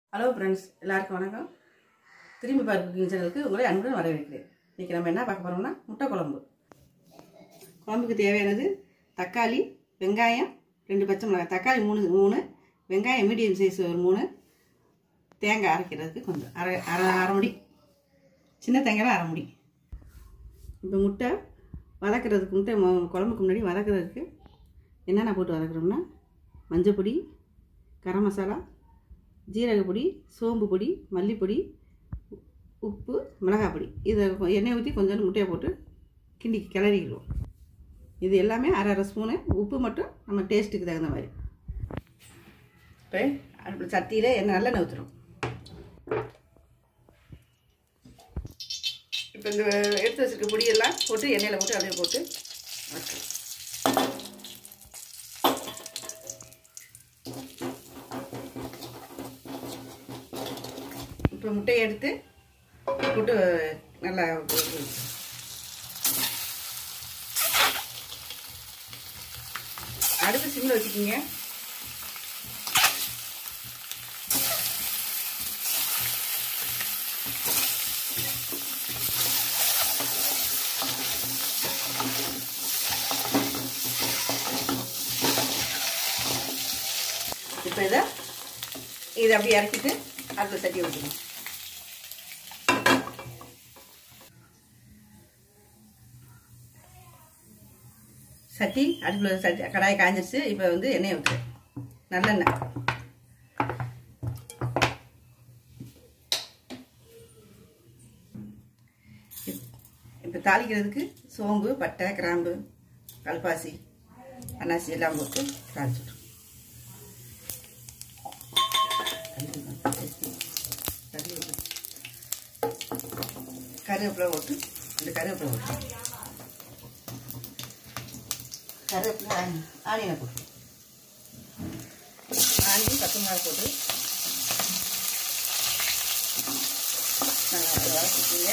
hello friends எல்லாருக்கும் வணக்கம் திரும்பி பார்க்க குக்கிங் சேனலுக்கு உங்களை அன்புடன் வரவேற்கிறேன் இன்றைக்கி நம்ம என்ன பார்க்க போகிறோம்னா முட்டை குழம்பு குழம்புக்கு தேவையானது தக்காளி வெங்காயம் ரெண்டு பச்சை மிளகாய் தக்காளி மூணு மூணு வெங்காயம் மீடியம் சைஸ் ஒரு மூணு தேங்காய் அரைக்கிறதுக்கு கொஞ்சம் அரை அரை அரை முடி சின்ன தேங்காயில் அரை முடி இப்போ முட்டை வதக்கிறதுக்கு முட்டை மொ- குழம்புக்கு முன்னாடி வதக்கிறதுக்கு என்னென்ன போட்டு வதக்குறோம்னா மஞ்சள் பொடி கரம் மசாலா ஜீரக பொடி சோம்பு பொடி மல்லிப்பொடி உ- உப்பு மிளகாய் பொடி இதை கொ- எண்ணெய் ஊற்றி கொஞ்சம் முட்டையை போட்டு கிண்டி கிளறிடுவோம் இது எல்லாமே அரை அரை ஸ்பூனு உப்பு மட்டும் நம்ம டேஸ்ட்டுக்கு தகுந்த மாதிரி இப்போ அடுப்பில் சட்டியில் எண்ணெய் நல்லெண்ணெய் ஊற்றுறோம் இப்போ இந்த எடுத்து வச்சிருக்க பொடியெல்லாம் போட்டு எண்ணெயில் போட்டு அப்படியே போட்டு வறுக்கிறோம் இப்போ முட்டையை எடுத்து போட்டு நல்லா அடுப்பு சிம்மில் வச்சுக்கிங்க இப்போ இதை இதை அப்படியே இறக்கிட்டு அடுத்த சட்டியை ஊற்றணும் சட்டி அடுப்பில் சட்டி கடாய் காஞ்சிருச்சு இப்போ வந்து எண்ணெய் ஊற்றுறேன் நல்லெண்ணெய் இப்போ தாளிக்கிறதுக்கு சோம்பு பட்டை கிராம்பு கல்பாசி அன்னாசி எல்லாம் போட்டு தாளிச்சுட்ரும் கருவேப்பிலை போட்டு இந்த கருவேப்பிலை போட்டு கருவேப்பிலை ஆனி ஆனியனை போட்டு ஆனி பச்சை மிளகா போட்டு நல்லா அதை வதக்கிக்கோங்க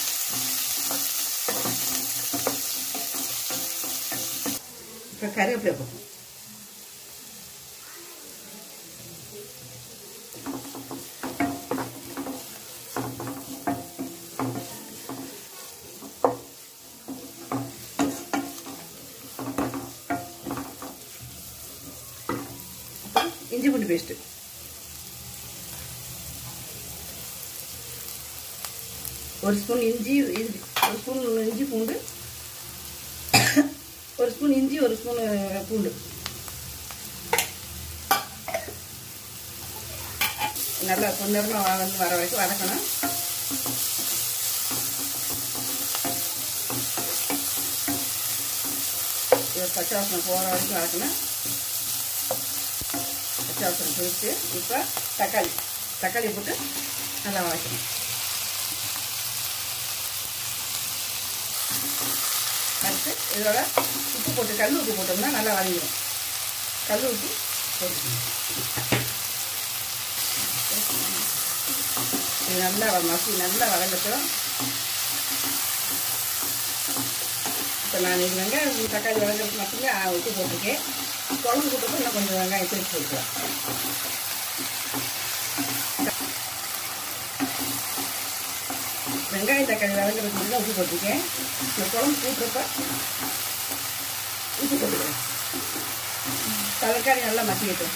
இப்போ கருவேப்பிலை போட்டு இஞ்சி பூண்டு பேஸ்ட்டு ஒரு ஸ்பூன் இஞ்சி இஞ்சி ஒரு ஸ்பூன் இஞ்சி பூண்டு ஒரு ஸ்பூன் இஞ்சி ஒரு ஸ்பூன் பூண்டு நல்லா கொஞ்சமாக வந்து வர வரைக்கும் வதக்கணும் இது பச்சை வாசனை போகிற வரைக்கும் வதக்கணும் பச்சை வாசனை போயிட்டு இப்போ தக்காளி தக்காளி போட்டு நல்லா வதக்கணும் அடுத்து இதோட உப்பு போட்டு கல் உப்பு போட்டோம்னா நல்லா வதங்கிடும் கல் உப்பு போட்டுக்கணும் இது நல்லா மசி நல்லா வதங்கட்டும் இப்போ நான் இது வெங்காயம் தக்காளி வதங்கிறது மட்டுமே ஆ, உப்பு போட்டிருக்கேன் குழம்பு போட்டப்போ இன்னும் கொஞ்சம் வெங்காயம் சேர்த்து போட்டுக்கலாம் வெங்காயம் தக்காளி வதங்கிறதுக்கு மட்டும் தான் உப்பு போட்டிருக்கேன் இந்த குழம்பு கூட்டுறப்ப உப்பு போட்டுக்கிறேன் தக்காளி நல்லா மசிக்கட்டும்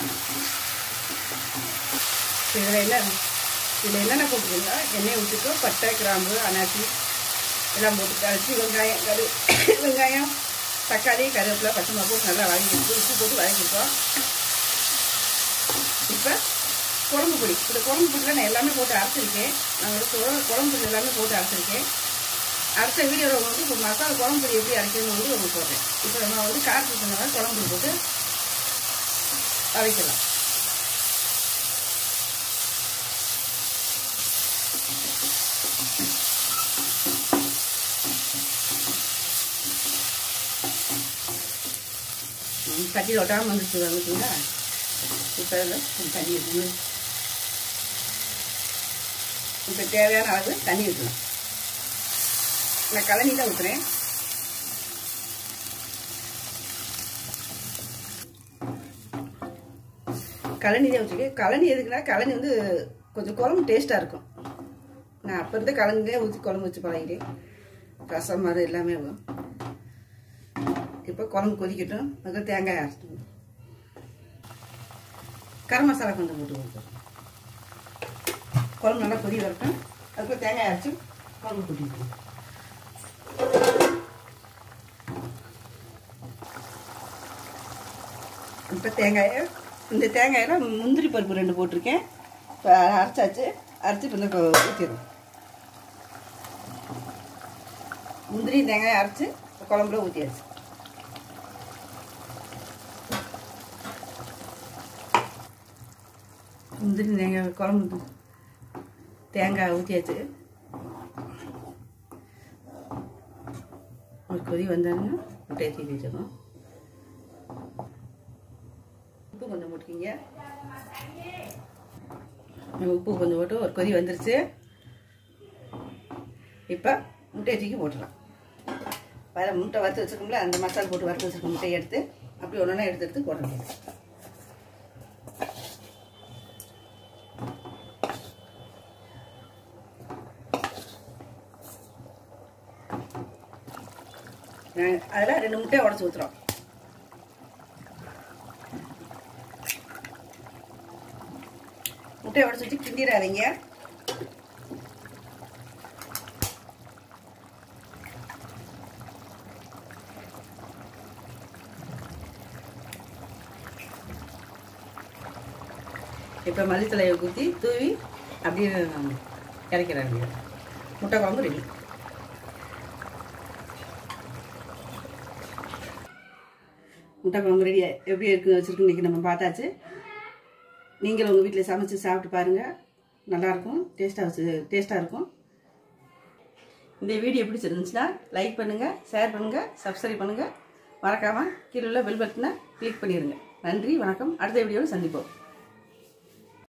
இப்போ இதில் என்ன இதில் என்னென்ன போட்டுக்கோங்க எண்ணெயை ஊற்றிக்கோ பட்டை கிராம்பு அனாச்சி எல்லாம் போட்டு அரிசி வெங்காயம் கரு வெங்காயம் தக்காளி கருவேப்பிலை பச்சை மிளகா போட்டு நல்லா வதங்கிட்டு உப்பு போட்டு வதக்கிருக்கோம் இப்போ குழம்பு பொடி இந்த குழம்பு பொடியில் நான் எல்லாமே போட்டு அரைச்சிருக்கேன் நான் வந்து குழம்பு குழம்பு பொடி எல்லாமே போட்டு அரைச்சிருக்கேன் அடுத்த வீடியோவில் வந்து இப்போ மசாலா குழம்பு பொடி எப்படி அரைக்கணும்னு வந்து உங்களுக்கு போடுறேன் இப்போ நம்ம வந்து காரத்துக்கு சொன்னதால் குழம்பு பொடி போட்டு அரைக்கலாம் கட்டியில் ஒட்டாமல் வந்துச்சு வந்துச்சுங்களா இப்போ அதில் கொஞ்சம் தண்ணி ஊற்றணும் இப்போ தேவையான அளவு தண்ணி ஊற்றணும் நான் கலனி தான் ஊற்றுறேன் கழனி தான் வச்சுருக்கேன் கழனி எதுக்குன்னா கழனி வந்து கொஞ்சம் குழம்பு டேஸ்ட்டாக இருக்கும் நான் அப்போ இருந்தே கழனிலே ஊற்றி குழம்பு வச்சு பழகிட்டேன் ரசம் மாதிரி எல்லாமே வரும் இப்போ குழம்பு கொதிக்கட்டும் அதுக்கு தேங்காய் அரைச்சிட்டு கரம் மசாலா கொஞ்சம் போட்டு கொடுப்போம் குழம்பு நல்லா கொதி வரட்டும் அதுக்கு தேங்காய் அரைச்சி குழம்பு கொட்டிக்கணும் இப்போ தேங்காயை இந்த தேங்காயில் முந்திரி பருப்பு ரெண்டு போட்டிருக்கேன் இப்போ அரைச்சாச்சு அரைச்சி இப்போ இந்த ஊற்றிடும் முந்திரி தேங்காயை அரைச்சி குழம்புல ஊற்றியாச்சு முந்திரி தேங்காய் குழம்பு தேங்காய் ஊற்றியாச்சு ஒரு கொதி வந்தாங்கன்னா முட்டையை தீ வச்சிடணும் உப்பு கொஞ்சம் போட்டுக்கிங்க உப்பு கொஞ்சம் போட்டு ஒரு கொதி வந்துருச்சு இப்போ முட்டையை தூக்கி போட்டுடலாம் வர முட்டை வறுத்து வச்சுருக்கோம்ல அந்த மசாலா போட்டு வறுத்து வச்சுருக்க முட்டையை எடுத்து அப்படி ஒன்று ஒன்றா எடுத்து எடுத்து போட வேண்டியது அதில் ரெண்டு முட்டையை உடச்சி ஊற்றுறோம் முட்டையை உடச்சி வச்சு கிண்டிடாதீங்க இப்போ மல்லித்தலையை ஊற்றி தூவி அப்படியே இறக்கிறாங்க முட்டை குழம்பு ரெடி முட்டை குழம்பு ரெடி எப்படி இருக்கு வச்சுருக்கு இன்றைக்கி நம்ம பார்த்தாச்சு நீங்களும் உங்கள் வீட்டில் சமைச்சு சாப்பிட்டு பாருங்கள் நல்லாயிருக்கும் டேஸ்ட்டாக வச்சு டேஸ்ட்டாக இருக்கும் இந்த வீடியோ பிடிச்சிருந்துச்சுன்னா லைக் பண்ணுங்கள் ஷேர் பண்ணுங்கள் சப்ஸ்கிரைப் பண்ணுங்கள் மறக்காமல் கீழே உள்ள பெல் பட்டனை கிளிக் பண்ணிடுங்க நன்றி வணக்கம் அடுத்த வீடியோவில் சந்திப்போம்